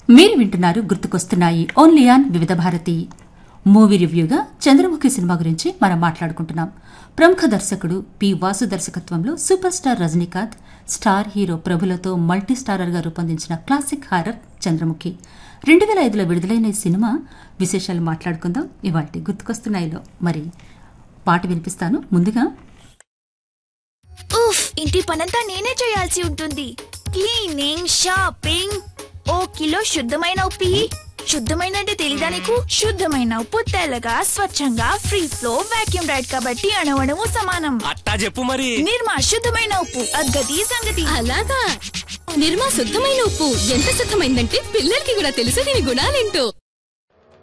మీరు వింటున్నారు గుర్తుకొస్తున్నాయి only on Vividh Bharati movie రివ్యూగా చంద్రముఖి సినిమా గురించి మనం మాట్లాడుకుంటున్నాం ప్రముఖ దర్శకుడు పి వాసు దర్శకత్వంలో super star Rajinikanth star hero ప్రభులతో మల్టీ స్టారర్గా రూపొందించిన క్లాసిక్ హారర్ చంద్రముఖి రెండు వేల ఐదులో విడుదలైన ఈ సినిమా విశేషాలు మాట్లాడుకుందాం ఇవాటి గుర్తుకొస్తున్నాయిలో మరి పాట వినిపిస్తాను ముందుగా ఉఫ్ ఇంటి పనంతా నేనే చేయాల్సి ఉంటుంది క్లీనింగ్ షాపింగ్ ఓ కిలో శుద్ధమైన ఉప్పి శుద్ధమైన అంటే తెలీదా నీకు శుద్ధమైన ఉప్పు తెల్లగా స్వచ్ఛంగా ఫ్రీ ఫ్లో వాక్యూమ్ రైడ్ కాబట్టి అణవణము సమానం అట్టా చెప్పు మరి నిర్మా శుద్ధమైన ఉప్పు అద్గతి సంగతి అలాగా నిర్మా శుద్ధమైన ఉప్పు ఎంత శుద్ధమైందంటే పిల్లలకి కూడా తెలుసు దీని గుణాలేంటో